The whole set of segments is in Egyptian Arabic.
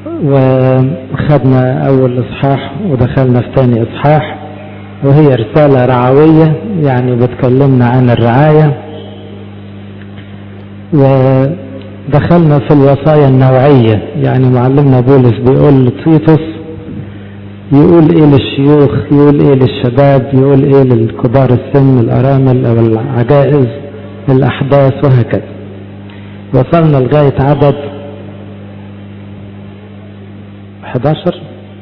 وخدنا أول إصحاح ودخلنا في تاني إصحاح وهي رسالة رعوية يعني بتكلمنا عن الرعاية ودخلنا في الوصايا النوعية يعني معلمنا بولس بيقول لتيتوس يقول ايه للشيوخ يقول ايه للشباب يقول ايه للكبار السن الارامل او العجائز الاحداث وهكذا وصلنا لغاية عدد 11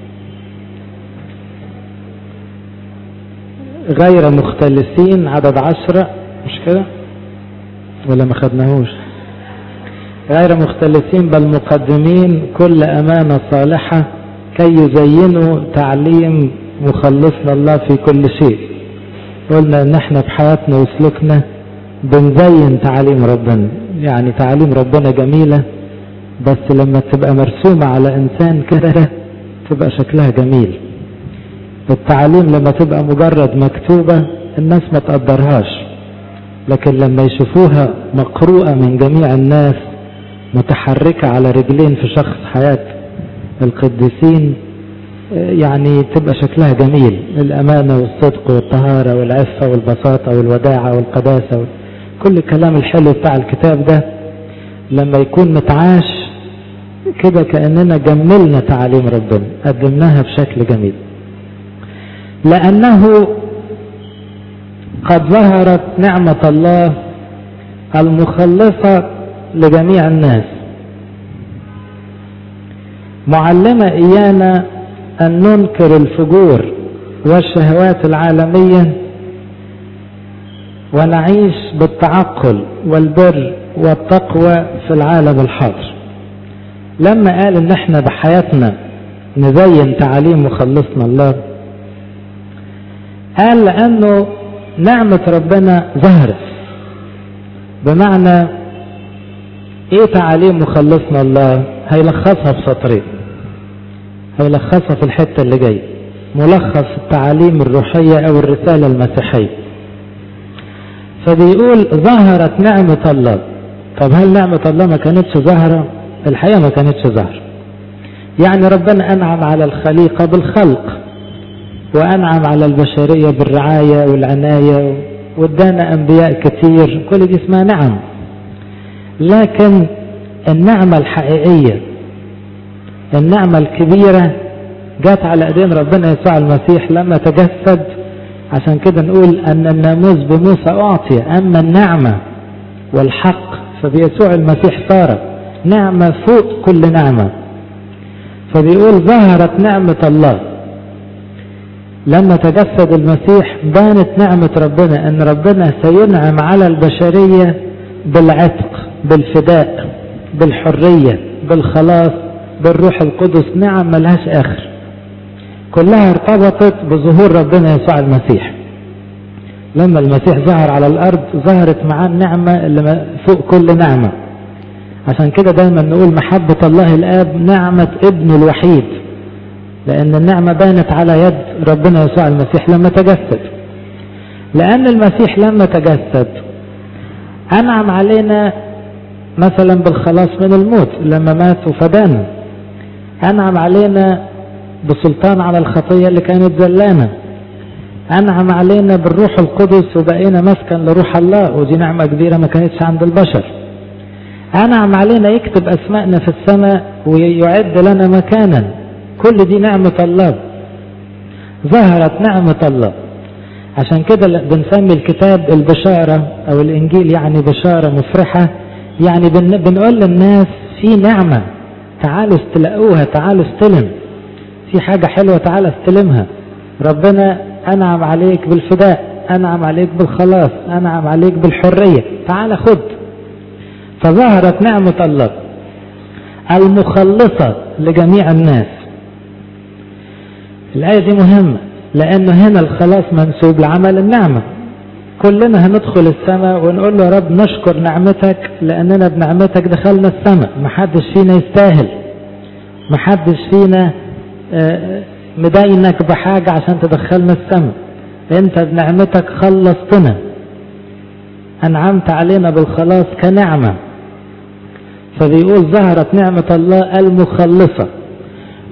غير مختلسين عدد عشرة مش كده ولا ما خدناهوش غير مختلسين بل مقدمين كل أمانة صالحة كي يزينوا تعليم مخلصنا الله في كل شيء قلنا ان احنا بحياتنا وسلوكنا بنزين تعاليم ربنا يعني تعاليم ربنا جميلة بس لما تبقى مرسومة على انسان كده تبقى شكلها جميل التعاليم لما تبقى مجرد مكتوبة الناس ما تقدرهاش لكن لما يشوفوها مقروءة من جميع الناس متحركة على رجلين في شخص حياة القديسين يعني تبقى شكلها جميل الأمانة والصدق والطهارة والعفة والبساطة والوداعة والقداسة كل الكلام الحلو بتاع الكتاب ده لما يكون متعاش كده كأننا جملنا تعاليم ربنا قدمناها بشكل جميل لأنه قد ظهرت نعمة الله المخلصة لجميع الناس معلمة إيانا أن ننكر الفجور والشهوات العالمية ونعيش بالتعقل والبر والتقوى في العالم الحاضر لما قال ان احنا بحياتنا نزين تعاليم مخلصنا الله قال لانه نعمة ربنا ظهرت بمعنى ايه تعاليم مخلصنا الله هيلخصها في سطرين هيلخصها في الحتة اللي جاية ملخص التعاليم الروحية او الرسالة المسيحية فبيقول ظهرت نعمة الله طب هل نعمة الله ما كانتش ظاهرة الحقيقة ما كانتش ظاهرة يعني ربنا أنعم على الخليقة بالخلق وأنعم على البشرية بالرعاية والعناية وادانا أنبياء كتير كل دي اسمها نعم لكن النعمة الحقيقية النعمة الكبيرة جات على ايدين ربنا يسوع المسيح لما تجسد عشان كده نقول ان الناموس بموسى اعطي اما النعمة والحق فبيسوع المسيح صار نعمة فوق كل نعمة فبيقول ظهرت نعمة الله لما تجسد المسيح بانت نعمة ربنا ان ربنا سينعم على البشرية بالعتق بالفداء بالحرية بالخلاص بالروح القدس نعم ملهاش اخر كلها ارتبطت بظهور ربنا يسوع المسيح لما المسيح ظهر على الارض ظهرت معاه النعمة اللي فوق كل نعمة عشان كده دايما نقول محبة الله الاب نعمة ابنه الوحيد لان النعمة بانت على يد ربنا يسوع المسيح لما تجسد لان المسيح لما تجسد انعم علينا مثلا بالخلاص من الموت لما مات وفدانا انعم علينا بسلطان على الخطية اللي كانت زلانة أنعم علينا بالروح القدس وبقينا مسكن لروح الله ودي نعمة كبيرة ما كانتش عند البشر أنعم علينا يكتب أسماءنا في السماء ويعد لنا مكانا كل دي نعمة الله ظهرت نعمة الله عشان كده بنسمي الكتاب البشارة أو الإنجيل يعني بشارة مفرحة يعني بنقول للناس في نعمة تعالوا استلقوها تعالوا استلم في حاجة حلوة تعالى استلمها ربنا أنعم عليك بالفداء أنعم عليك بالخلاص أنعم عليك بالحرية تعالى خد فظهرت نعمة الله المخلصة لجميع الناس الآية دي مهمة لأنه هنا الخلاص منسوب لعمل النعمة كلنا هندخل السماء ونقول له يا رب نشكر نعمتك لأننا بنعمتك دخلنا السماء محدش فينا يستاهل محدش فينا مدينك بحاجة عشان تدخلنا السماء انت بنعمتك خلصتنا انعمت علينا بالخلاص كنعمة فبيقول ظهرت نعمة الله المخلصة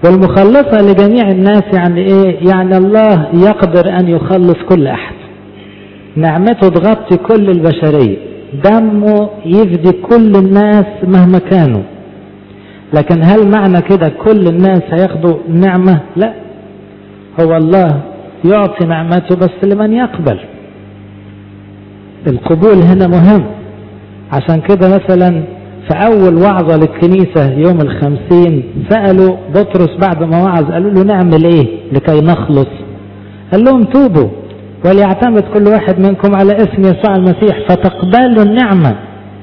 والمخلصة لجميع الناس يعني ايه يعني الله يقدر ان يخلص كل احد نعمته تغطي كل البشرية دمه يفدي كل الناس مهما كانوا لكن هل معنى كده كل الناس هياخدوا نعمة لا هو الله يعطي نعمته بس لمن يقبل القبول هنا مهم عشان كده مثلا في أول وعظة للكنيسة يوم الخمسين سألوا بطرس بعد ما وعظ قالوا له نعمل إيه لكي نخلص قال لهم توبوا وليعتمد كل واحد منكم على اسم يسوع المسيح فتقبلوا النعمة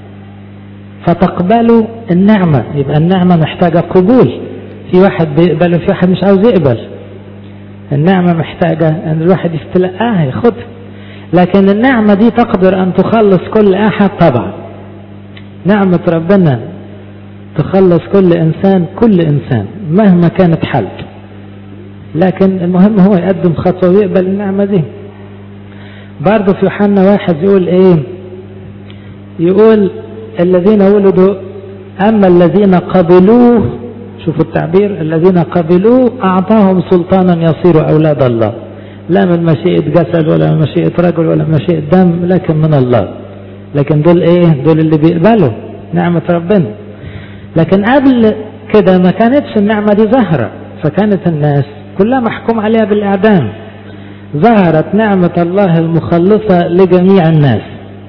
فتقبلوا النعمة يبقى النعمة محتاجة قبول في واحد بيقبل وفي واحد مش عاوز يقبل النعمة محتاجة ان الواحد يستلقاها ياخدها لكن النعمة دي تقدر ان تخلص كل احد طبعا نعمة ربنا تخلص كل انسان كل انسان مهما كانت حالته لكن المهم هو يقدم خطوة ويقبل النعمة دي برضه في يوحنا واحد يقول ايه يقول الذين ولدوا اما الذين قبلوه شوفوا التعبير الذين قبلوه اعطاهم سلطانا يصيروا اولاد الله لا من مشيئة جسد ولا من مشيئة رجل ولا من مشيئة دم لكن من الله لكن دول ايه دول اللي بيقبلوا نعمة ربنا لكن قبل كده ما كانتش النعمة دي ظاهرة فكانت الناس كلها محكوم عليها بالإعدام ظهرت نعمة الله المخلصة لجميع الناس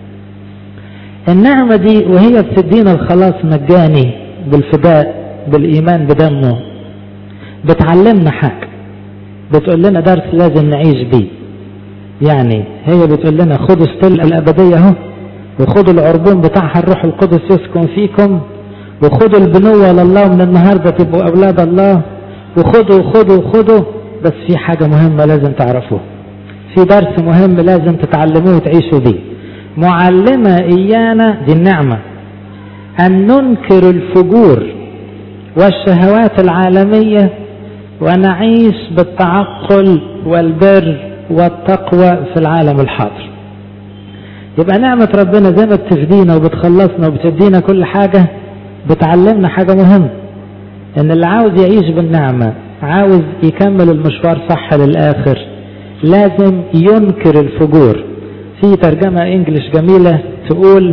النعمة دي وهي بتدينا الخلاص مجاني بالفداء بالإيمان بدمه بتعلمنا حاجة بتقول لنا درس لازم نعيش بيه يعني هي بتقول لنا خدوا ستيل الأبدية اهو وخدوا العربون بتاعها الروح القدس يسكن فيكم وخدوا البنوة لله من النهاردة تبقوا أولاد الله وخدوا خدوا خدوا بس في حاجة مهمة لازم تعرفوها في درس مهم لازم تتعلموه وتعيشوا بيه معلمة إيانا دي النعمة أن ننكر الفجور والشهوات العالمية ونعيش بالتعقل والبر والتقوى في العالم الحاضر يبقى نعمة ربنا زي ما بتفدينا وبتخلصنا وبتدينا كل حاجة بتعلمنا حاجة مهمة ان اللي عاوز يعيش بالنعمة عاوز يكمل المشوار صح للآخر لازم ينكر الفجور في ترجمة انجلش جميلة تقول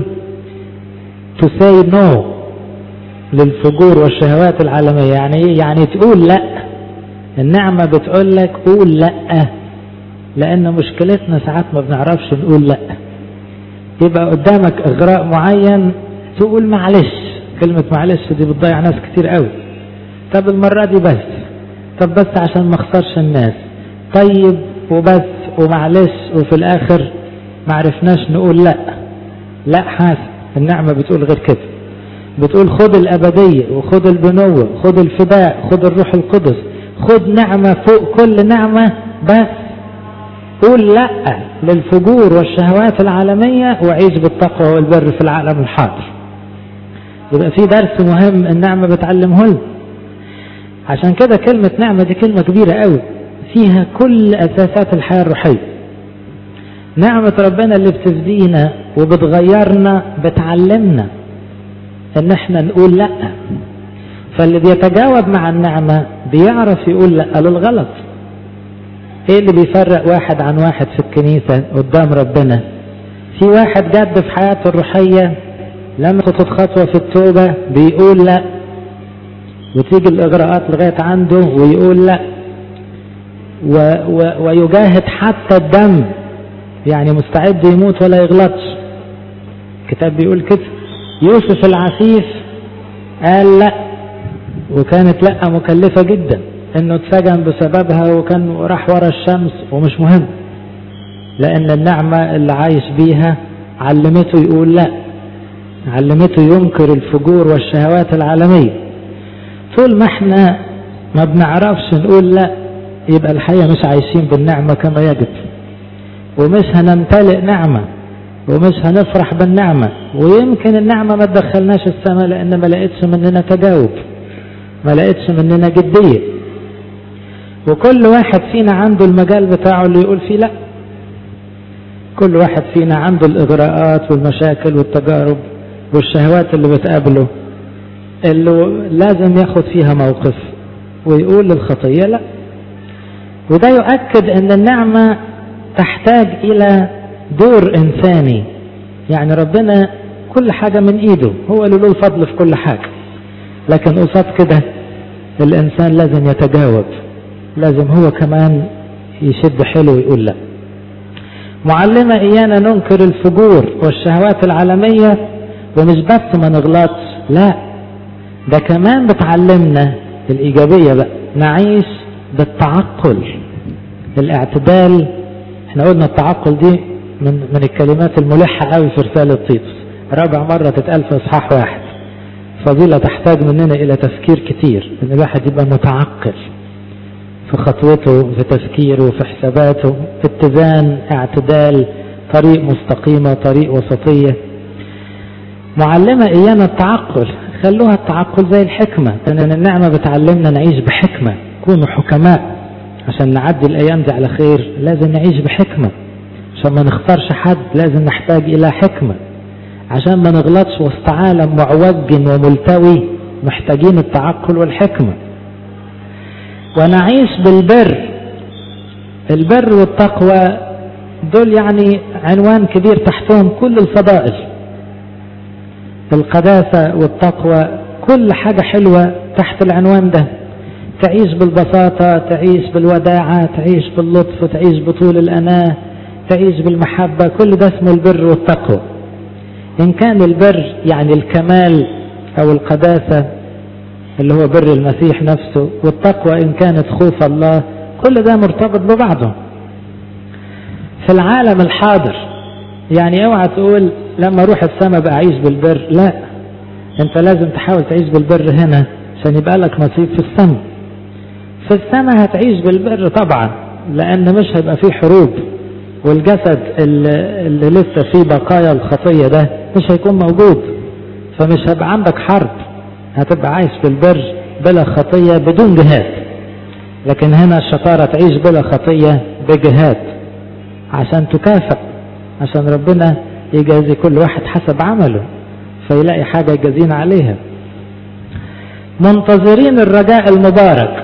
to say no للفجور والشهوات العالمية يعني ايه يعني تقول لا النعمة بتقول لك قول لا لان مشكلتنا ساعات ما بنعرفش نقول لا يبقى قدامك اغراء معين تقول معلش كلمة معلش دي بتضيع ناس كتير قوي طب المرة دي بس طب بس عشان ما اخسرش الناس طيب وبس ومعلش وفي الاخر معرفناش نقول لا لا حاسب النعمة بتقول غير كده بتقول خد الأبدية وخد البنوة خد الفداء خد الروح القدس خد نعمة فوق كل نعمة بس قول لا للفجور والشهوات العالمية وعيش بالتقوى والبر في العالم الحاضر يبقى في درس مهم النعمة بتعلمه لنا عشان كده كلمة نعمة دي كلمة كبيرة قوي فيها كل أساسات الحياة الروحية نعمة ربنا اللي بتفدينا وبتغيرنا بتعلمنا ان احنا نقول لا فاللي بيتجاوب مع النعمة بيعرف يقول لا للغلط ايه اللي بيفرق واحد عن واحد في الكنيسة قدام ربنا في واحد جد في حياته الروحية لما تاخد خطوة في التوبة بيقول لا وتيجي الإغراءات لغاية عنده ويقول لا و و ويجاهد حتى الدم يعني مستعد يموت ولا يغلطش الكتاب بيقول كده يوسف العفيف قال لا وكانت لا مكلفة جدا انه اتسجن بسببها وكان راح ورا الشمس ومش مهم لان النعمة اللي عايش بيها علمته يقول لا علمته ينكر الفجور والشهوات العالمية طول ما احنا ما بنعرفش نقول لا يبقى الحقيقة مش عايشين بالنعمة كما يجب ومش هنمتلئ نعمة ومش هنفرح بالنعمة ويمكن النعمة ما تدخلناش السماء لأن ما لقيتش مننا تجاوب ما لقيتش مننا جدية وكل واحد فينا عنده المجال بتاعه اللي يقول فيه لا كل واحد فينا عنده الإغراءات والمشاكل والتجارب والشهوات اللي بتقابله اللي لازم ياخد فيها موقف ويقول للخطية لا وده يؤكد ان النعمة تحتاج الى دور انساني يعني ربنا كل حاجة من ايده هو اللي له الفضل في كل حاجة لكن قصاد كده الانسان لازم يتجاوب لازم هو كمان يشد حلو ويقول لا معلمة ايانا ننكر الفجور والشهوات العالمية ومش بس ما نغلطش لا ده كمان بتعلمنا الايجابية بقى نعيش بالتعقل الاعتدال احنا قلنا التعقل دي من من الكلمات الملحة قوي في رسالة تيتوس رابع مرة تتقال في اصحاح واحد فضيلة تحتاج مننا الى تفكير كتير ان الواحد يبقى متعقل في خطوته في تفكيره في حساباته في اتزان اعتدال طريق مستقيمة طريق وسطية معلمة ايانا التعقل خلوها التعقل زي الحكمة لان النعمة بتعلمنا نعيش بحكمة كونوا حكماء عشان نعدي الايام دي على خير لازم نعيش بحكمة عشان ما نختارش حد لازم نحتاج الى حكمة عشان ما نغلطش وسط عالم معوج وملتوي محتاجين التعقل والحكمة ونعيش بالبر البر والتقوى دول يعني عنوان كبير تحتهم كل الفضائل القداسة والتقوى كل حاجة حلوة تحت العنوان ده تعيش بالبساطة تعيش بالوداعة تعيش باللطف تعيش بطول الأناة تعيش بالمحبة كل ده اسمه البر والتقوى إن كان البر يعني الكمال أو القداسة اللي هو بر المسيح نفسه والتقوى إن كانت خوف الله كل ده مرتبط ببعضه في العالم الحاضر يعني اوعى تقول لما اروح السماء بقى اعيش بالبر لا انت لازم تحاول تعيش بالبر هنا عشان يبقى لك نصيب في السماء في السماء هتعيش بالبر طبعا لان مش هيبقى فيه حروب والجسد اللي, اللي لسه فيه بقايا الخطية ده مش هيكون موجود فمش هيبقى عندك حرب هتبقى عايش في البر بلا خطية بدون جهاد لكن هنا الشطارة تعيش بلا خطية بجهاد عشان تكافئ عشان ربنا يجازي كل واحد حسب عمله فيلاقي حاجة يجازينا عليها منتظرين الرجاء المبارك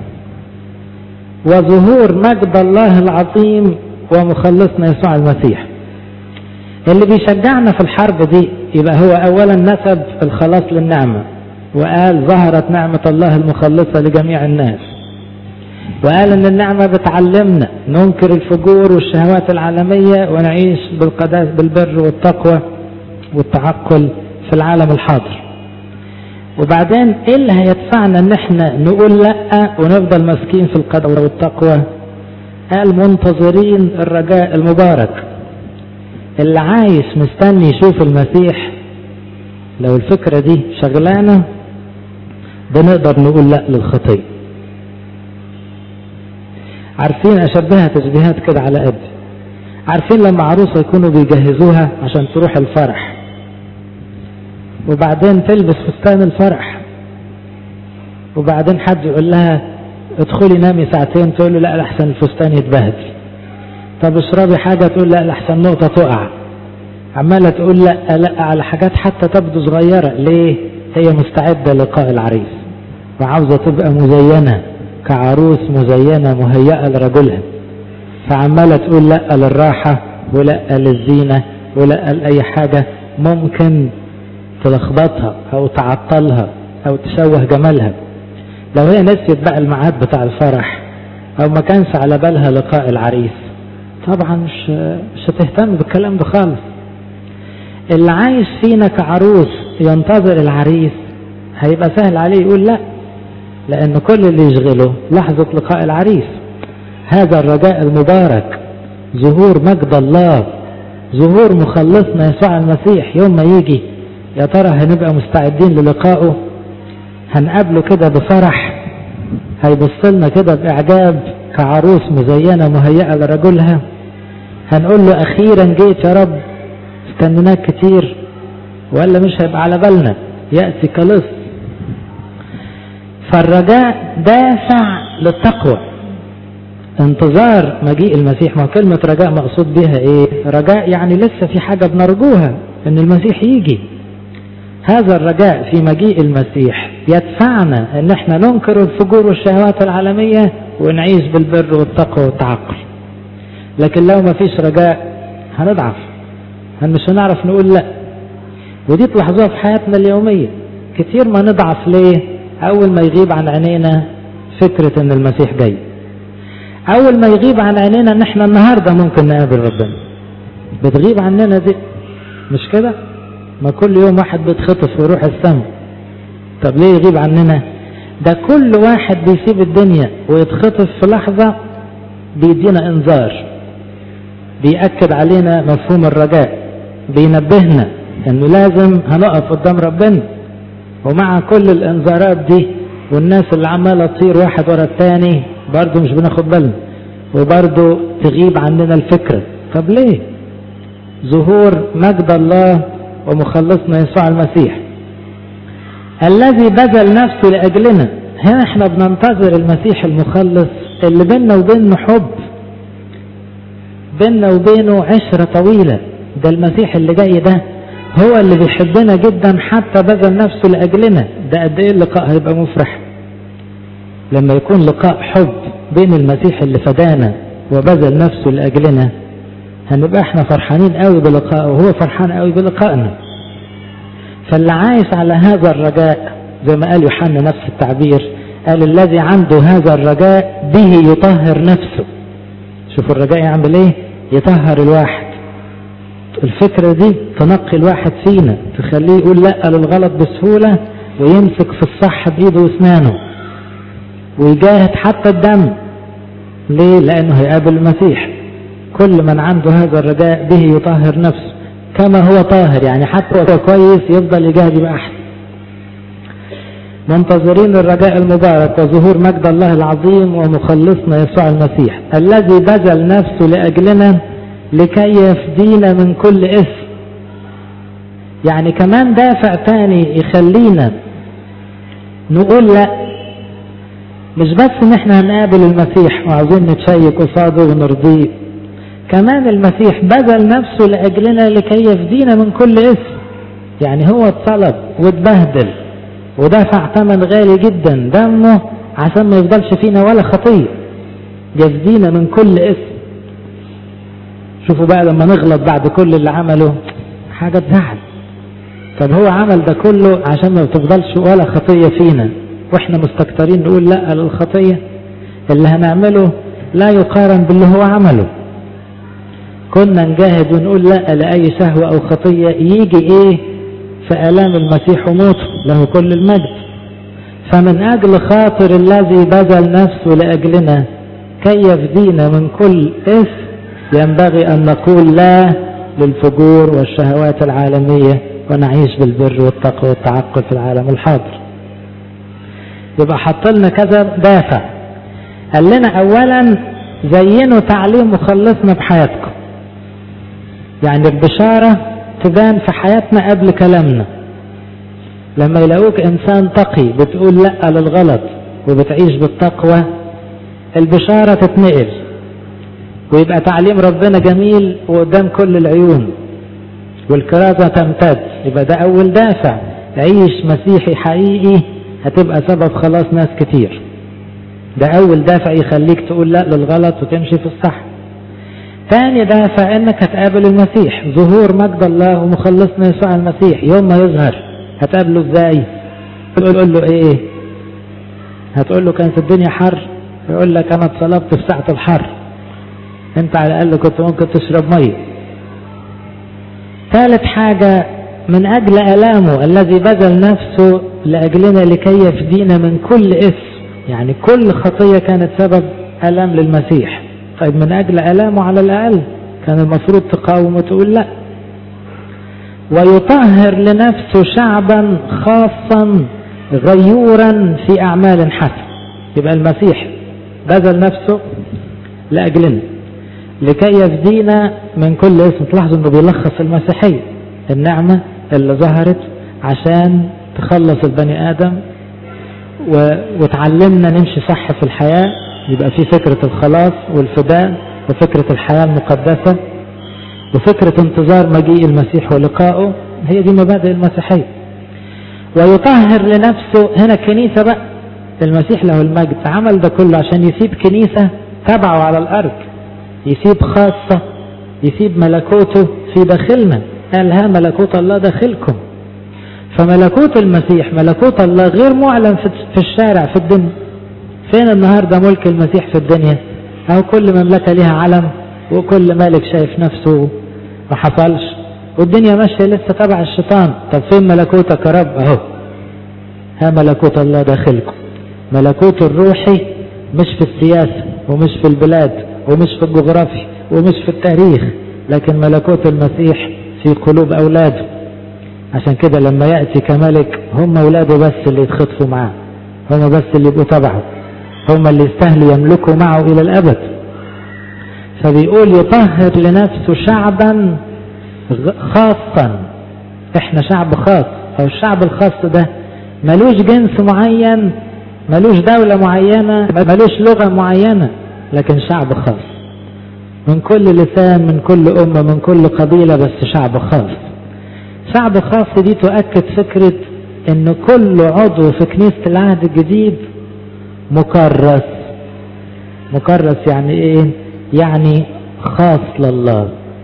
وظهور مجد الله العظيم ومخلصنا يسوع المسيح اللي بيشجعنا في الحرب دي يبقى هو اولا نسب الخلاص للنعمة وقال ظهرت نعمة الله المخلصة لجميع الناس وقال ان النعمة بتعلمنا ننكر الفجور والشهوات العالمية ونعيش بالقداس بالبر والتقوى والتعقل في العالم الحاضر وبعدين ايه اللي هيدفعنا ان احنا نقول لا ونفضل ماسكين في القدر والتقوى قال منتظرين الرجاء المبارك اللي عايش مستني يشوف المسيح لو الفكرة دي شغلانة بنقدر نقول لا للخطيه عارفين اشبهها تشبيهات كده على قد عارفين لما عروسه يكونوا بيجهزوها عشان تروح الفرح وبعدين تلبس فستان الفرح وبعدين حد يقول لها ادخلي نامي ساعتين تقول له لا لحسن الفستان يتبهدل طب اشربي حاجه تقول لا لحسن نقطه تقع عماله تقول لا لا على حاجات حتى تبدو صغيره ليه هي مستعده لقاء العريس وعاوزه تبقى مزينه كعروس مزينة مهيئة لرجلها فعمالة تقول لا للراحة ولا للزينة ولا لأي حاجة ممكن تلخبطها أو تعطلها أو تشوه جمالها لو هي نسيت بقى الميعاد بتاع الفرح أو ما كانش على بالها لقاء العريس طبعا مش مش هتهتم بالكلام ده خالص اللي عايش فينا كعروس ينتظر العريس هيبقى سهل عليه يقول لا لأن كل اللي يشغله لحظة لقاء العريس هذا الرجاء المبارك ظهور مجد الله ظهور مخلصنا يسوع المسيح يوم ما يجي يا ترى هنبقى مستعدين للقائه هنقابله كده بفرح هيبص لنا كده بإعجاب كعروس مزينة مهيئة لرجلها هنقول له أخيرا جيت يا رب استنيناك كتير ولا مش هيبقى على بالنا يأتي كلص فالرجاء دافع للتقوى انتظار مجيء المسيح ما كلمة رجاء مقصود بها ايه رجاء يعني لسه في حاجة بنرجوها ان المسيح يجي هذا الرجاء في مجيء المسيح يدفعنا ان احنا ننكر الفجور والشهوات العالمية ونعيش بالبر والتقوى والتعقل لكن لو ما فيش رجاء هنضعف مش هنعرف نقول لا ودي تلاحظوها في حياتنا اليومية كتير ما نضعف ليه اول ما يغيب عن عينينا فكرة ان المسيح جاي اول ما يغيب عن عينينا ان احنا النهاردة ممكن نقابل ربنا بتغيب عننا دي مش كده ما كل يوم واحد بيتخطف ويروح السما طب ليه يغيب عننا ده كل واحد بيسيب الدنيا ويتخطف في لحظة بيدينا انذار بيأكد علينا مفهوم الرجاء بينبهنا انه لازم هنقف قدام ربنا ومع كل الانذارات دي والناس اللي عمالة تطير واحد ورا التاني برضه مش بناخد بالنا وبرضه تغيب عننا الفكرة طب ليه ظهور مجد الله ومخلصنا يسوع المسيح الذي بذل نفسه لأجلنا هنا احنا بننتظر المسيح المخلص اللي بيننا وبينه حب بيننا وبينه عشرة طويلة ده المسيح اللي جاي ده هو اللي بيحبنا جدا حتى بذل نفسه لأجلنا ده قد ايه اللقاء هيبقى مفرح لما يكون لقاء حب بين المسيح اللي فدانا وبذل نفسه لأجلنا هنبقى احنا فرحانين قوي بلقائه وهو فرحان قوي بلقائنا فاللي عايش على هذا الرجاء زي ما قال يوحنا نفس التعبير قال الذي عنده هذا الرجاء به يطهر نفسه شوفوا الرجاء يعمل ايه يطهر الواحد الفكرة دي تنقي الواحد فينا تخليه يقول لا للغلط بسهولة ويمسك في الصح بإيده واسنانه ويجاهد حتى الدم ليه لأنه هيقابل المسيح كل من عنده هذا الرجاء به يطهر نفسه كما هو طاهر يعني حتى هو كويس يفضل يجاهد يبقى أحسن منتظرين الرجاء المبارك وظهور مجد الله العظيم ومخلصنا يسوع المسيح الذي بذل نفسه لأجلنا لكي يفدينا من كل اسم يعني كمان دافع تاني يخلينا نقول لا مش بس ان احنا هنقابل المسيح وعاوزين نتشيك قصاده ونرضيه كمان المسيح بذل نفسه لأجلنا لكي يفدينا من كل اسم يعني هو اتصلب واتبهدل ودفع ثمن غالي جدا دمه عشان ما يفضلش فينا ولا خطية يفدينا من كل اسم شوفوا بقى لما نغلط بعد كل اللي عمله حاجة تزعل طب هو عمل ده كله عشان ما تفضلش ولا خطية فينا واحنا مستكترين نقول لا للخطية اللي هنعمله لا يقارن باللي هو عمله كنا نجاهد ونقول لا لأي شهوة أو خطية يجي إيه في آلام المسيح وموته له كل المجد فمن أجل خاطر الذي بذل نفسه لأجلنا كي يفدينا من كل إثم ينبغي أن نقول لا للفجور والشهوات العالمية ونعيش بالبر والتقوى والتعقل في العالم الحاضر يبقى حط لنا كذا دافع قال لنا أولا زينوا تعليم مخلصنا بحياتكم يعني البشارة تبان في حياتنا قبل كلامنا لما يلاقوك إنسان تقي بتقول لا للغلط وبتعيش بالتقوى البشارة تتنقل ويبقى تعليم ربنا جميل وقدام كل العيون والكرازة تمتد يبقى ده أول دافع عيش مسيحي حقيقي هتبقى سبب خلاص ناس كتير ده أول دافع يخليك تقول لا للغلط وتمشي في الصح تاني دافع انك هتقابل المسيح ظهور مجد الله ومخلصنا يسوع المسيح يوم ما يظهر هتقابله ازاي تقول له ايه هتقول له كانت الدنيا حر يقول لك انا اتصلبت في ساعة الحر انت على الاقل كنت ممكن تشرب مية ثالث حاجة من اجل الامه الذي بذل نفسه لاجلنا لكي يفدينا من كل اسم يعني كل خطية كانت سبب الام للمسيح طيب من اجل الامه على الاقل كان المفروض تقاوم وتقول لا ويطهر لنفسه شعبا خاصا غيورا في اعمال حسن يبقى المسيح بذل نفسه لاجلنا لكي يفدينا من كل اسم تلاحظوا انه بيلخص المسيحية النعمة اللي ظهرت عشان تخلص البني ادم و... وتعلمنا نمشي صح في الحياة يبقى في فكرة الخلاص والفداء وفكرة الحياة المقدسة وفكرة انتظار مجيء المسيح ولقائه هي دي مبادئ المسيحية ويطهر لنفسه هنا الكنيسة بقى المسيح له المجد عمل ده كله عشان يسيب كنيسة تبعه على الأرض يسيب خاصة يسيب ملكوته في داخلنا قال ها ملكوت الله داخلكم فملكوت المسيح ملكوت الله غير معلن في الشارع في الدنيا فين النهارده ملك المسيح في الدنيا أو كل مملكة لها علم وكل مالك شايف نفسه ما حصلش والدنيا ماشية لسه تبع الشيطان طب فين ملكوتك يا رب اهو ها ملكوت الله داخلكم ملكوت الروحي مش في السياسة ومش في البلاد ومش في الجغرافيا ومش في التاريخ لكن ملكوت المسيح في قلوب أولاده عشان كده لما يأتي كملك هم أولاده بس اللي يتخطفوا معاه هم بس اللي يبقوا تبعه هم اللي يستاهلوا يملكوا معه إلى الأبد فبيقول يطهر لنفسه شعبا خاصا احنا شعب خاص او الشعب الخاص ده ملوش جنس معين ملوش دولة معينة ملوش لغة معينة لكن شعب خاص من كل لسان من كل أمة من كل قبيلة بس شعب خاص شعب خاص دي تؤكد فكرة ان كل عضو في كنيسة العهد الجديد مكرس مكرس يعني ايه يعني خاص لله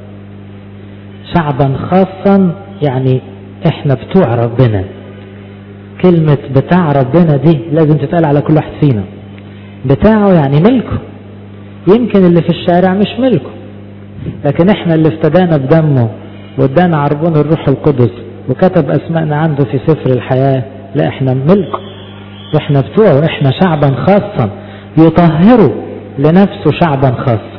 شعبا خاصا يعني احنا بتوع ربنا كلمة بتاع ربنا دي لازم تتقال على كل واحد فينا بتاعه يعني ملكه يمكن اللي في الشارع مش ملكه لكن احنا اللي افتدانا بدمه وادانا عربون الروح القدس وكتب اسمائنا عنده في سفر الحياة لا احنا ملكه واحنا بتوعه احنا شعبا خاصا يطهره لنفسه شعبا خاصا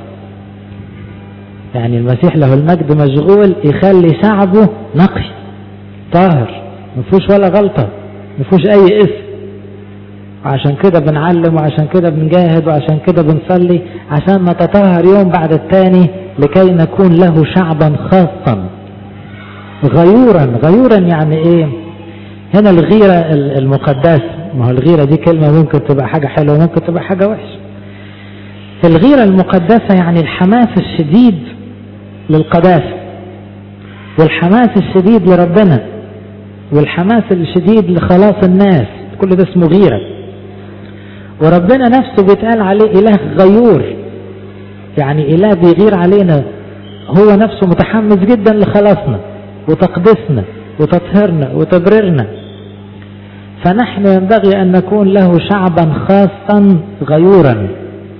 يعني المسيح له المجد مشغول يخلي شعبه نقي طاهر مفيهوش ولا غلطة مفيهوش أي اسم وعشان كده بنعلم وعشان كده بنجاهد وعشان كده بنصلي عشان نتطهر يوم بعد التاني لكي نكون له شعبا خاصا غيورا غيورا يعني ايه هنا الغيرة المقدسة ما هو الغيرة دي كلمة ممكن تبقى حاجة حلوة وممكن تبقى حاجة وحشة الغيرة المقدسة يعني الحماس الشديد للقداسة والحماس الشديد لربنا والحماس الشديد لخلاص الناس كل ده اسمه غيرة وربنا نفسه بيتقال عليه إله غيور يعني إله بيغير علينا هو نفسه متحمس جدا لخلاصنا وتقديسنا وتطهيرنا وتبريرنا فنحن ينبغي أن نكون له شعبا خاصا غيورا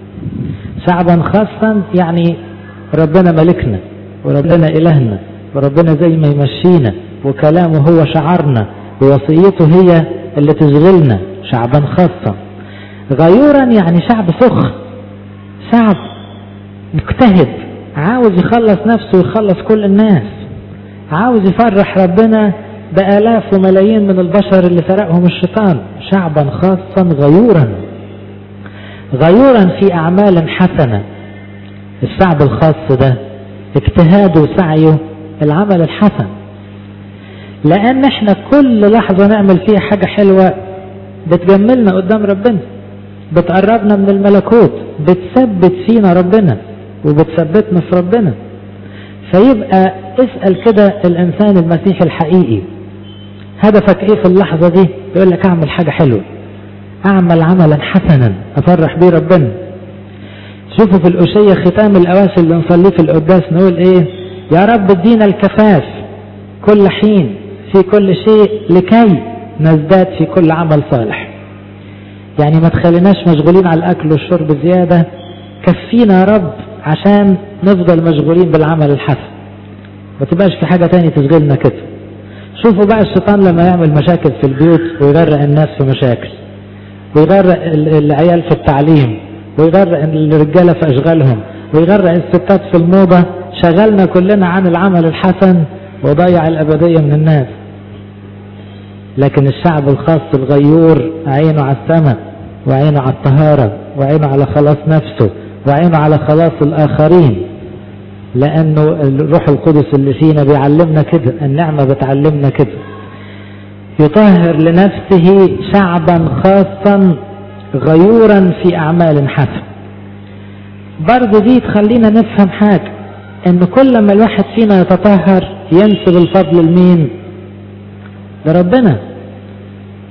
شعبا خاصا يعني ربنا ملكنا وربنا إلهنا وربنا زي ما يمشينا وكلامه هو شعارنا ووصيته هي اللي تشغلنا شعبا خاصا غيورا يعني شعب سخن شعب مجتهد عاوز يخلص نفسه ويخلص كل الناس عاوز يفرح ربنا بآلاف وملايين من البشر اللي سرقهم الشيطان شعبا خاصا غيورا غيورا في أعمال حسنة الشعب الخاص ده اجتهاده وسعيه العمل الحسن لأن احنا كل لحظة نعمل فيها حاجة حلوة بتجملنا قدام ربنا بتقربنا من الملكوت بتثبت فينا ربنا وبتثبتنا في ربنا فيبقى اسأل كده الإنسان المسيحي الحقيقي هدفك ايه في اللحظة دي يقول لك اعمل حاجة حلوة اعمل عملا حسنا افرح بيه ربنا شوفوا في الأشية ختام الأواشي اللي نصليه في القداس نقول ايه يا رب ادينا الكفاف كل حين في كل شيء لكي نزداد في كل عمل صالح يعني ما تخليناش مشغولين على الأكل والشرب زيادة كفينا يا رب عشان نفضل مشغولين بالعمل الحسن ما تبقاش في حاجة تاني تشغلنا كده شوفوا بقى الشيطان لما يعمل مشاكل في البيوت ويغرق الناس في مشاكل ويغرق العيال في التعليم ويغرق الرجالة في أشغالهم ويغرق الستات في الموضة شغلنا كلنا عن العمل الحسن وضيع الأبدية من الناس لكن الشعب الخاص الغيور عينه على السماء وعينه على الطهارة وعينه على خلاص نفسه وعينه على خلاص الآخرين لأنه الروح القدس اللي فينا بيعلمنا كده النعمة بتعلمنا كده يطهر لنفسه شعبا خاصا غيورا في أعمال حسن برضه دي تخلينا نفهم حاجة ان كل ما الواحد فينا يتطهر ينسب الفضل لمين لربنا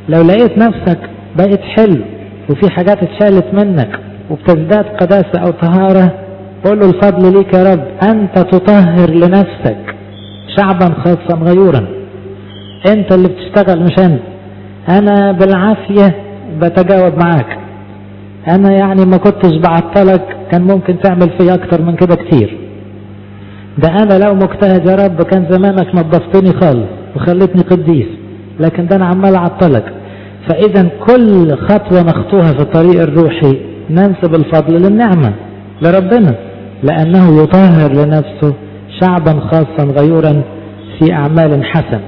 لو لقيت نفسك بقيت حلو وفي حاجات اتشالت منك وبتزداد قداسة أو طهارة قول له الفضل ليك يا رب أنت تطهر لنفسك شعبا خاصا غيورا أنت اللي بتشتغل مش أنا أنا بالعافية بتجاوب معاك أنا يعني ما كنتش بعطلك كان ممكن تعمل فيا أكتر من كده كتير ده أنا لو مجتهد يا رب كان زمانك نظفتني خالص وخلتني قديس لكن ده أنا عمال أعطلك فإذا كل خطوة نخطوها في الطريق الروحي ننسب الفضل للنعمة لربنا لأنه يطهر لنفسه شعبا خاصا غيورا في أعمال حسن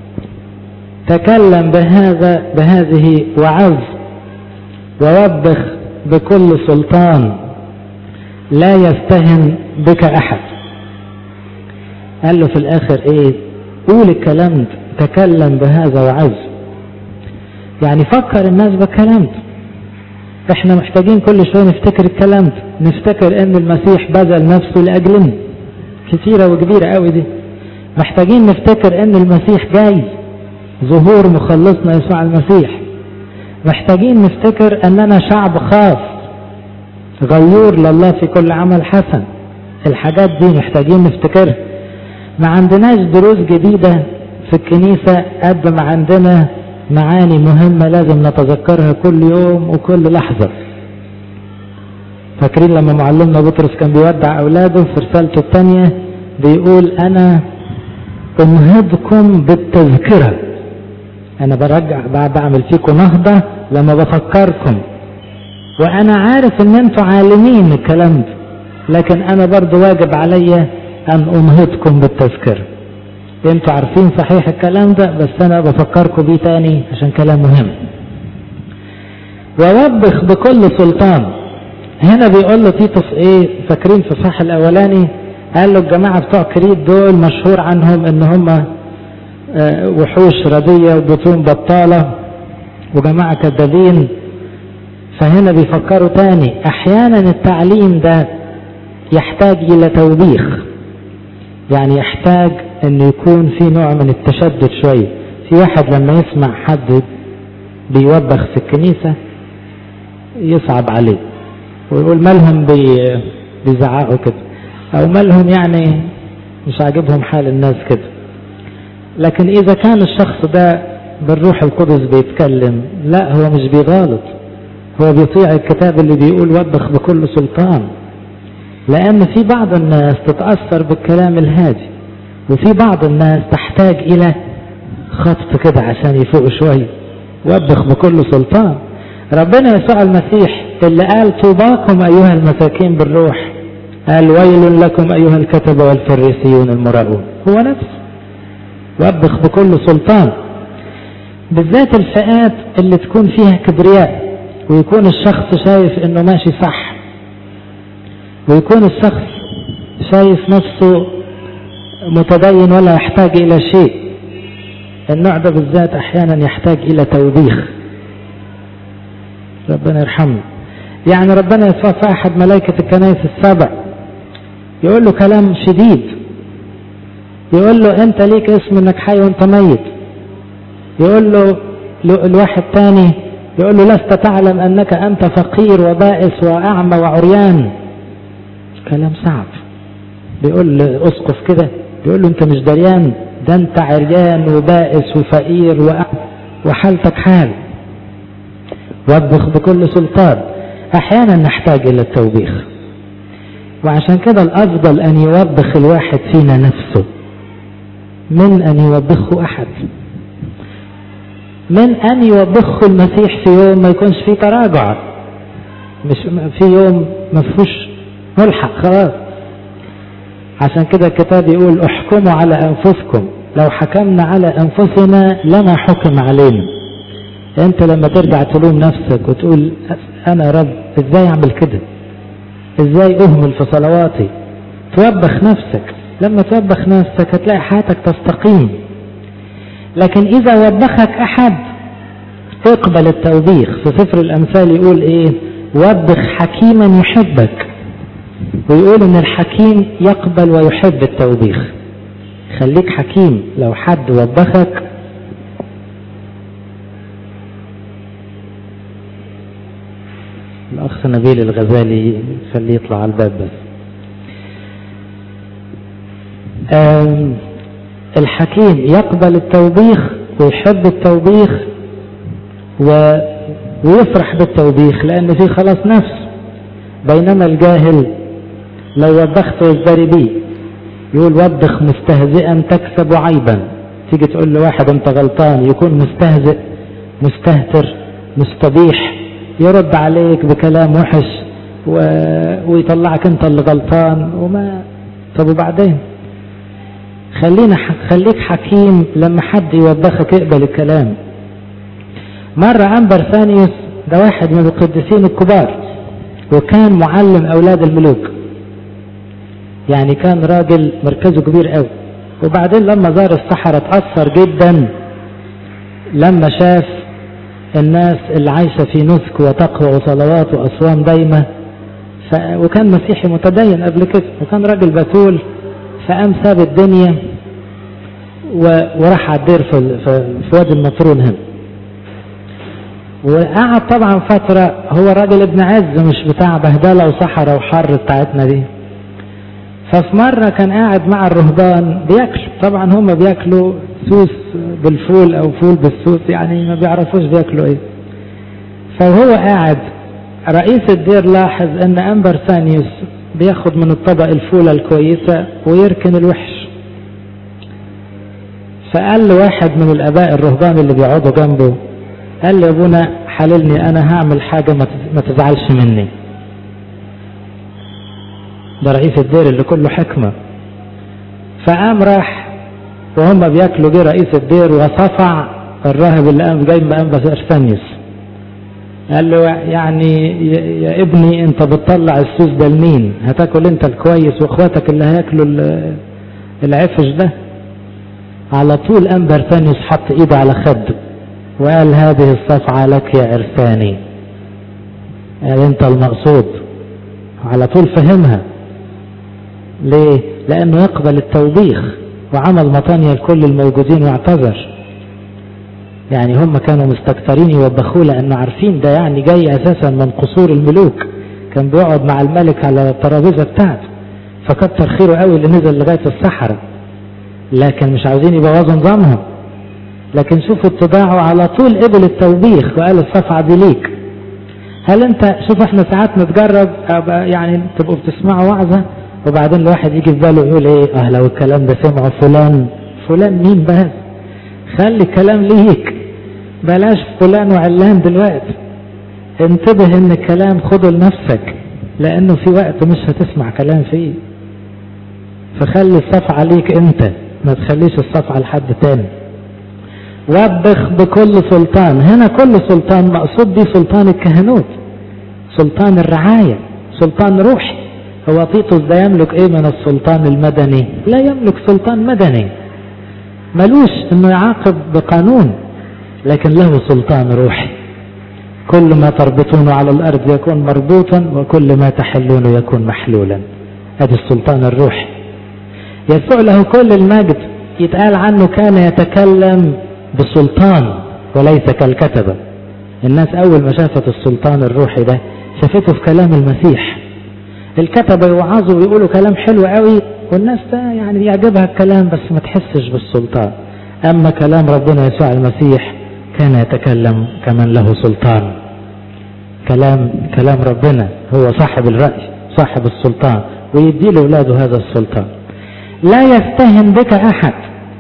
تكلم بهذا بهذه وعظ ووبخ بكل سلطان لا يستهن بك أحد قال له في الآخر إيه قول الكلام ده تكلم بهذا وعظ يعني فكر الناس بالكلام ده احنا محتاجين كل شوية نفتكر الكلام ده نفتكر ان المسيح بذل نفسه لأجلنا كثيرة وكبيرة قوي دي محتاجين نفتكر ان المسيح جاي ظهور مخلصنا يسوع المسيح محتاجين نفتكر اننا شعب خاص غيور لله في كل عمل حسن الحاجات دي محتاجين نفتكرها ما عندناش دروس جديدة في الكنيسة قد ما عندنا معاني مهمة لازم نتذكرها كل يوم وكل لحظة فاكرين لما معلمنا بطرس كان بيودع أولاده في رسالته الثانية بيقول أنا أنهضكم بالتذكرة أنا برجع بعمل فيكم نهضة لما بفكركم وأنا عارف إن أنتوا عالمين الكلام ده لكن أنا برضو واجب عليا أن أنهضكم بالتذكرة انتوا عارفين صحيح الكلام ده بس انا بفكركم بيه تاني عشان كلام مهم ووبخ بكل سلطان هنا بيقول له تيتوس ايه فاكرين في الصح الاولاني قال له الجماعة بتوع كريت دول مشهور عنهم ان هم اه وحوش ردية وبطون بطالة وجماعة كذابين فهنا بيفكروا تاني احيانا التعليم ده يحتاج الى توبيخ يعني يحتاج انه يكون في نوع من التشدد شوية في واحد لما يسمع حد بيوبخ في الكنيسة يصعب عليه ويقول مالهم بي بيزعقوا كده او مالهم يعني مش عاجبهم حال الناس كده لكن اذا كان الشخص ده بالروح القدس بيتكلم لا هو مش بيغالط هو بيطيع الكتاب اللي بيقول وبخ بكل سلطان لان في بعض الناس تتأثر بالكلام الهادي وفي بعض الناس تحتاج الى خطف كده عشان يفوق شوية وبخ بكل سلطان ربنا يسوع المسيح اللي قال طوباكم ايها المساكين بالروح قال ويل لكم ايها الكتبة والفريسيون المراؤون هو نفسه وبخ بكل سلطان بالذات الفئات اللي تكون فيها كبرياء ويكون الشخص شايف انه ماشي صح ويكون الشخص شايف نفسه متدين ولا يحتاج الى شيء النوع ده بالذات احيانا يحتاج الى توبيخ ربنا يرحمه يعني ربنا يسوع في احد ملائكة الكنائس السبع يقول له كلام شديد يقول له انت ليك اسم انك حي وانت ميت يقول له الواحد تاني يقول له لست تعلم انك انت فقير وبائس واعمى وعريان كلام صعب بيقول لاسقف كده بيقول له انت مش دريان ده انت عريان وبائس وفقير وحالتك حال وبخ بكل سلطان احيانا نحتاج الى التوبيخ وعشان كده الافضل ان يوبخ الواحد فينا نفسه من ان يوبخه احد من ان يوبخه المسيح في يوم ما يكونش فيه تراجع مش في يوم ما فيهوش ملحق خلاص عشان كده الكتاب يقول احكموا على انفسكم لو حكمنا على انفسنا لما حكم علينا انت لما ترجع تلوم نفسك وتقول انا يا رب ازاي اعمل كده ازاي اهمل في صلواتي توبخ نفسك لما توبخ نفسك هتلاقي حياتك تستقيم لكن اذا وبخك احد اقبل التوبيخ في سفر الامثال يقول ايه وبخ حكيما يحبك ويقول ان الحكيم يقبل ويحب التوبيخ خليك حكيم لو حد وبخك الأخ نبيل الغزالي خليه يطلع على الباب بس الحكيم يقبل التوبيخ ويحب التوبيخ و... ويفرح بالتوبيخ لأن فيه خلاص نفس بينما الجاهل لو وبخته يزدري بيه يقول وبخ مستهزئا تكسب عيبا تيجي تقول لواحد انت غلطان يكون مستهزئ مستهتر مستبيح يرد عليك بكلام وحش و... ويطلعك انت اللي غلطان وما طب وبعدين خلينا ح... خليك حكيم لما حد يوبخك اقبل الكلام مرة أنبر ثانيوس ده واحد من القديسين الكبار وكان معلم أولاد الملوك يعني كان راجل مركزه كبير قوي وبعدين لما زار الصحراء اتأثر جدا لما شاف الناس اللي عايشة في نسك وتقوى وصلوات وأصوام دايمة ف... وكان مسيحي متدين قبل كده وكان راجل بتول فقام ساب الدنيا و... وراح على الدير في, في... في وادي النطرون هنا وقعد طبعا فترة هو راجل ابن عز مش بتاع بهدلة وصحراء وحر بتاعتنا دي ففي مرة كان قاعد مع الرهبان بياكلوا طبعا هم بياكلوا سوس بالفول او فول بالسوس يعني ما بيعرفوش بياكلوا ايه فهو قاعد رئيس الدير لاحظ ان انبر ثانيوس بياخد من الطبق الفولة الكويسة ويركن الوحش فقال له واحد من الاباء الرهبان اللي بيقعدوا جنبه قال له يا ابونا حللني انا هعمل حاجة ما تزعلش مني ده رئيس الدير اللي كله حكمة فقام راح وهم بياكلوا جه رئيس الدير وصفع الراهب اللي قام جاي بقام ارسانيوس قال له يعني يا ابني انت بتطلع السوس ده لمين هتاكل انت الكويس واخواتك اللي هياكلوا العفش ده على طول قام برتانيوس حط ايده على خده وقال هذه الصفعة لك يا عرساني قال انت المقصود على طول فهمها ليه لانه يقبل التوبيخ وعمل مطانية لكل الموجودين واعتذر يعني هم كانوا مستكترين يوبخوه لانه عارفين ده يعني جاي اساسا من قصور الملوك كان بيقعد مع الملك على الترابيزه بتاعته فكتر خيره قوي اللي نزل لغايه الصحراء لكن مش عاوزين يبوظوا نظامهم لكن شوفوا اتباعه على طول قبل التوبيخ وقال الصفعه دي ليك هل انت شوف احنا ساعات نتجرب يعني تبقوا بتسمعوا وعظه وبعدين الواحد يجي في باله يقول ايه اه لو الكلام ده سمعه فلان فلان مين بس خلي الكلام ليك بلاش فلان وعلان دلوقتي انتبه ان الكلام خده لنفسك لانه في وقت مش هتسمع كلام فيه فخلي الصفعة ليك انت ما تخليش الصفعة لحد تاني وبخ بكل سلطان هنا كل سلطان مقصود بيه سلطان الكهنوت سلطان الرعاية سلطان روحي هو تيتوس ده يملك ايه من السلطان المدني لا يملك سلطان مدني ملوش انه يعاقب بقانون لكن له سلطان روحي كل ما تربطونه على الارض يكون مربوطا وكل ما تحلونه يكون محلولا هذا السلطان الروحي يسوع له كل المجد يتقال عنه كان يتكلم بسلطان وليس كالكتبة الناس اول ما شافت السلطان الروحي ده شافته في كلام المسيح الكتبة يوعظوا ويقولوا كلام حلو قوي والناس ده يعني يعجبها الكلام بس ما تحسش بالسلطان أما كلام ربنا يسوع المسيح كان يتكلم كمن له سلطان كلام كلام ربنا هو صاحب الرأي صاحب السلطان ويدي لأولاده هذا السلطان لا يفتهم بك أحد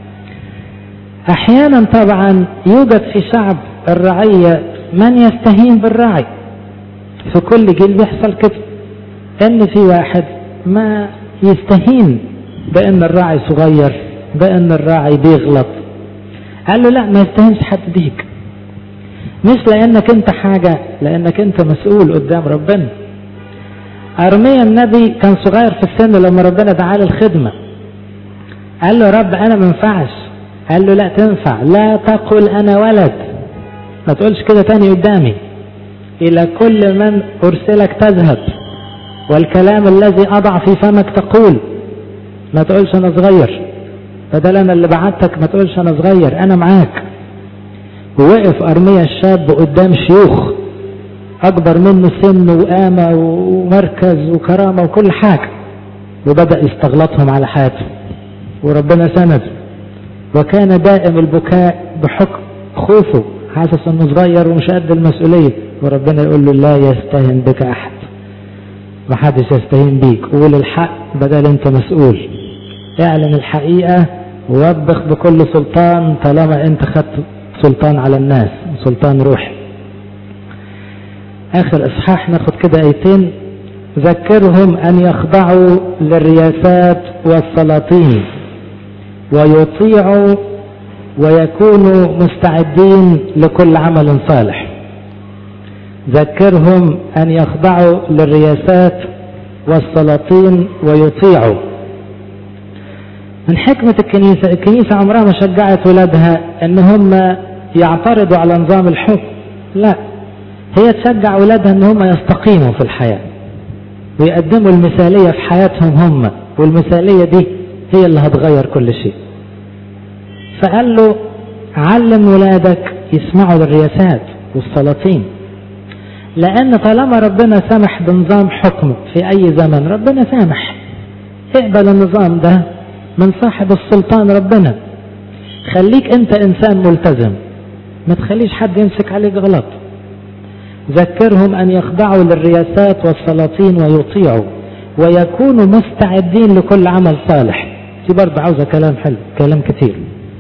أحيانا طبعا يوجد في شعب الرعية من يستهين بالرعي في كل جيل بيحصل كده ان في واحد ما يستهين بان الراعي صغير بان الراعي بيغلط قال له لا ما يستهينش حد بيك مش لانك انت حاجة لانك انت مسؤول قدام ربنا ارميا النبي كان صغير في السن لما ربنا دعاه للخدمة قال له يا رب انا ما ينفعش قال له لا تنفع لا تقل انا ولد ما تقولش كده تاني قدامي الى كل من ارسلك تذهب والكلام الذي أضع في فمك تقول ما تقولش أنا صغير بدل أنا اللي بعتك ما تقولش أنا صغير أنا معاك ووقف أرميا الشاب قدام شيوخ أكبر منه سن وقامة ومركز وكرامة وكل حاجة وبدأ يستغلطهم على حياته وربنا سند وكان دائم البكاء بحكم خوفه حاسس انه صغير ومش قد المسؤولية وربنا يقول له لا يستهن بك احد ما حدش يستهين بيك قول الحق بدل انت مسؤول اعلن الحقيقة ووبخ بكل سلطان طالما انت خدت سلطان على الناس سلطان روحي اخر اصحاح ناخد كده ايتين ذكرهم ان يخضعوا للرياسات والسلاطين ويطيعوا ويكونوا مستعدين لكل عمل صالح ذكرهم ان يخضعوا للرياسات والسلاطين ويطيعوا من حكمة الكنيسة الكنيسة عمرها ما شجعت ولادها ان هم يعترضوا على نظام الحكم لا هي تشجع ولادها ان هم يستقيموا في الحياة ويقدموا المثالية في حياتهم هم والمثالية دي هي اللي هتغير كل شيء فقال له علم ولادك يسمعوا للرياسات والسلاطين لأن طالما ربنا سمح بنظام حكم في أي زمن ربنا سامح اقبل النظام ده من صاحب السلطان ربنا خليك انت انسان ملتزم ما تخليش حد يمسك عليك غلط ذكرهم ان يخضعوا للرياسات والسلاطين ويطيعوا ويكونوا مستعدين لكل عمل صالح دي برضه عاوزه كلام حلو كلام كتير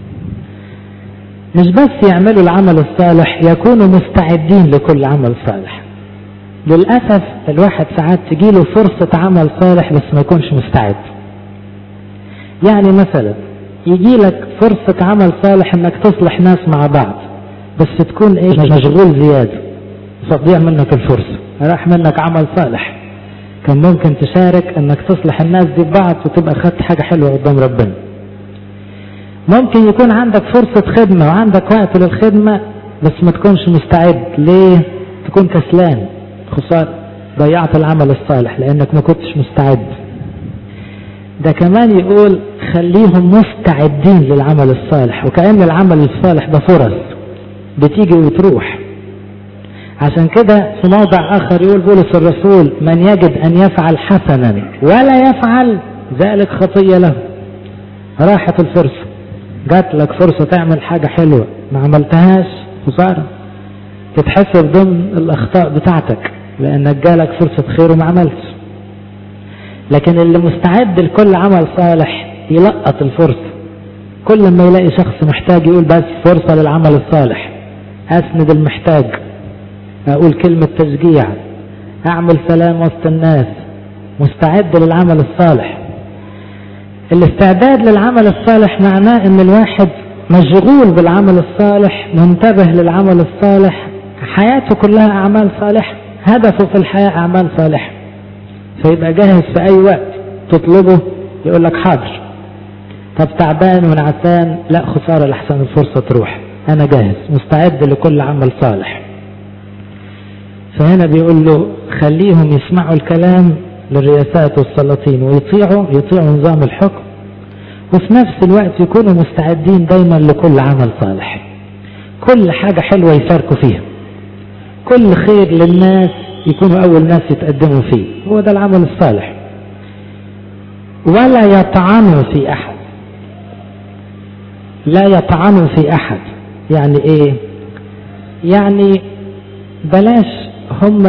مش بس يعملوا العمل الصالح يكونوا مستعدين لكل عمل صالح للأسف الواحد ساعات تجيله فرصة عمل صالح بس ما يكونش مستعد يعني مثلا يجي لك فرصة عمل صالح انك تصلح ناس مع بعض بس تكون ايه مشغول زيادة فتضيع منك الفرصة راح منك عمل صالح كان ممكن تشارك انك تصلح الناس دي ببعض وتبقى خدت حاجة حلوة قدام ربنا ممكن يكون عندك فرصة خدمة وعندك وقت للخدمة بس ما تكونش مستعد ليه تكون كسلان خسارة ضيعت العمل الصالح لانك ما كنتش مستعد ده كمان يقول خليهم مستعدين للعمل الصالح وكأن العمل الصالح ده فرص بتيجي وتروح عشان كده في موضع آخر يقول بولس الرسول من يجد أن يفعل حسنا ولا يفعل ذلك خطية له راحت الفرصة جات لك فرصة تعمل حاجة حلوة ما عملتهاش خسارة تتحسب ضمن الأخطاء بتاعتك لأنك جالك فرصة خير وما عملتش لكن اللي مستعد لكل عمل صالح يلقط الفرصة كل ما يلاقي شخص محتاج يقول بس فرصة للعمل الصالح أسند المحتاج أقول كلمة تشجيع أعمل سلام وسط الناس مستعد للعمل الصالح الاستعداد للعمل الصالح معناه ان الواحد مشغول بالعمل الصالح منتبه للعمل الصالح حياته كلها اعمال صالحه هدفه في الحياه اعمال صالحه فيبقى جاهز في اي وقت تطلبه يقول لك حاضر طب تعبان ونعسان لا خساره لحسن الفرصه تروح انا جاهز مستعد لكل عمل صالح فهنا بيقول له خليهم يسمعوا الكلام للرياسات والسلاطين ويطيعوا يطيعوا نظام الحكم وفي نفس الوقت يكونوا مستعدين دايما لكل عمل صالح كل حاجة حلوة يشاركوا فيها كل خير للناس يكونوا أول ناس يتقدموا فيه هو ده العمل الصالح ولا يطعنوا في أحد لا يطعنوا في أحد يعني إيه يعني بلاش هم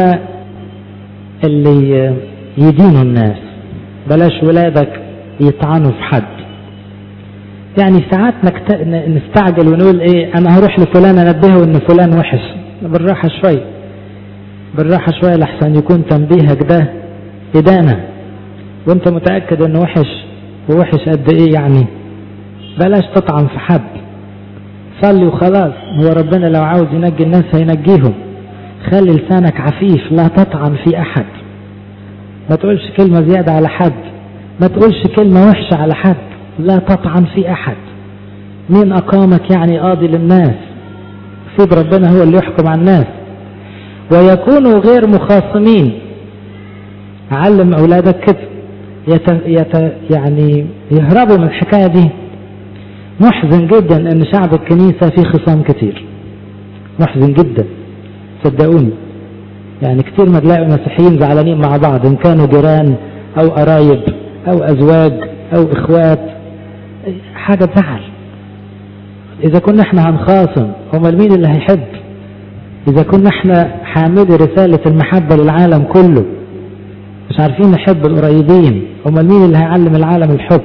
اللي يدينوا الناس بلاش ولادك يطعنوا في حد يعني ساعات نكت... نستعجل ونقول ايه انا هروح لفلان انبهه ان فلان وحش بالراحه شوي بالراحه شوي لحسن يكون تنبيهك ده ادانه وانت متاكد انه وحش ووحش قد ايه يعني بلاش تطعن في حد صلي وخلاص هو ربنا لو عاوز ينجي الناس هينجيهم خلي لسانك عفيف لا تطعن في احد ما تقولش كلمة زيادة على حد ما تقولش كلمة وحشة على حد لا تطعن في أحد مين أقامك يعني قاضي للناس سيب ربنا هو اللي يحكم على الناس ويكونوا غير مخاصمين علم أولادك كده يت... يت... يعني يهربوا من الحكاية دي محزن جدا ان شعب الكنيسة فيه خصام كتير محزن جدا صدقوني يعني كتير ما تلاقي مسيحيين زعلانين مع بعض ان كانوا جيران او قرايب او ازواج او اخوات حاجة تزعل اذا كنا احنا هنخاصم امال مين اللي هيحب اذا كنا احنا حاملي رسالة المحبة للعالم كله مش عارفين نحب القريبين امال مين اللي هيعلم العالم الحب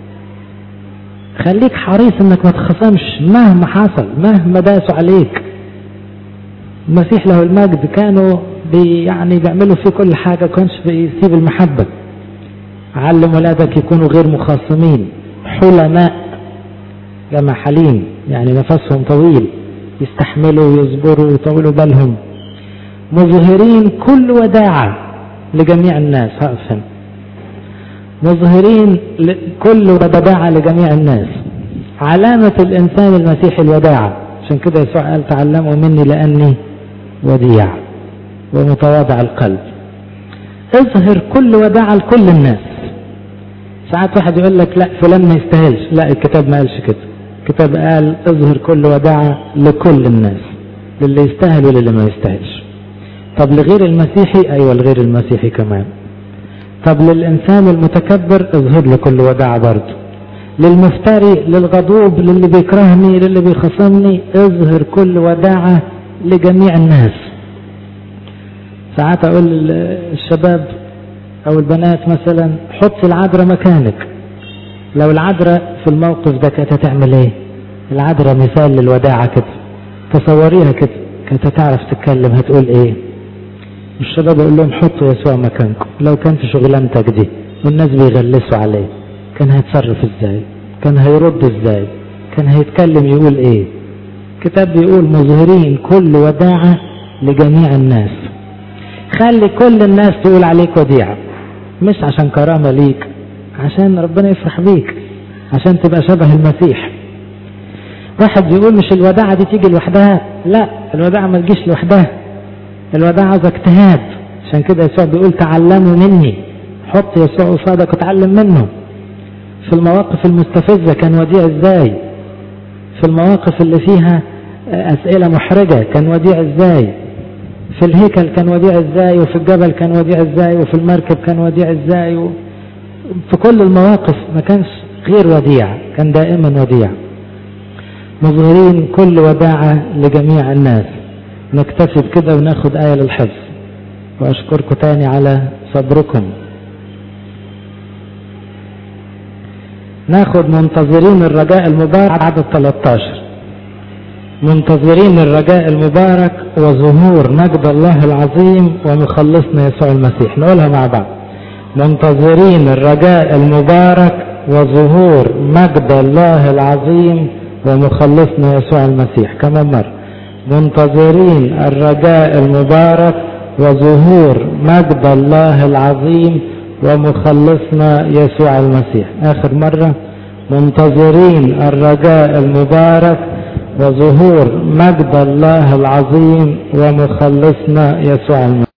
خليك حريص انك ما تخصمش مهما حصل مهما داسوا عليك المسيح له المجد كانوا بي يعني بيعملوا فيه كل حاجة كانش بيسيب المحبة علم ولادك يكونوا غير مخاصمين حلماء جمع حليم يعني نفسهم طويل يستحملوا ويصبروا ويطولوا بالهم مظهرين كل وداعة لجميع الناس هقفل مظهرين كل وداعة لجميع الناس علامة الإنسان المسيحي الوداعة عشان كده يسوع قال تعلموا مني لأني وديع ومتواضع القلب اظهر كل وداعة لكل الناس ساعات واحد يقول لك لا فلان ما يستاهلش لا الكتاب ما قالش كده الكتاب قال اظهر كل وداعة لكل الناس للي يستاهل وللي ما يستاهلش طب لغير المسيحي ايوه لغير المسيحي كمان طب للانسان المتكبر اظهر له كل وداعة برضه للمفتري للغضوب للي بيكرهني للي بيخصمني اظهر كل وداعة لجميع الناس ساعات اقول للشباب او البنات مثلا حط العذراء مكانك لو العذراء في الموقف ده كانت هتعمل ايه العذراء مثال للوداعة كده تصوريها كده كانت هتعرف تتكلم هتقول ايه الشباب اقول لهم حطوا يسوع مكانكم لو كان في شغلانتك دي والناس بيغلسوا عليه كان هيتصرف ازاي كان هيرد ازاي كان هيتكلم يقول ايه كتاب بيقول مظهرين كل وداعة لجميع الناس خلي كل الناس تقول عليك وديعة مش عشان كرامة ليك عشان ربنا يفرح بيك عشان تبقى شبه المسيح واحد بيقول مش الوداعة دي تيجي لوحدها لا الوداعة ما تجيش لوحدها الوداعة عاوزة اجتهاد عشان كده يسوع بيقول تعلموا مني حط يسوع قصادك وتعلم منه في المواقف المستفزة كان وديع ازاي في المواقف اللي فيها اسئلة محرجة كان وديع ازاي في الهيكل كان وديع ازاي وفي الجبل كان وديع ازاي وفي المركب كان وديع ازاي و... في كل المواقف ما كانش غير وديع كان دائما وديع مظهرين كل وداعة لجميع الناس نكتفي بكده وناخد آية للحفظ وأشكركم تاني على صبركم ناخد منتظرين الرجاء المبارك عدد 13 منتظرين الرجاء المبارك وظهور مجد الله العظيم ومخلصنا يسوع المسيح نقولها مع بعض منتظرين الرجاء المبارك وظهور مجد الله العظيم ومخلصنا يسوع المسيح كمان مرة منتظرين الرجاء المبارك وظهور مجد الله العظيم ومخلصنا يسوع المسيح آخر مرة منتظرين الرجاء المبارك وظهور مجد الله العظيم ومخلصنا يسوع المسيح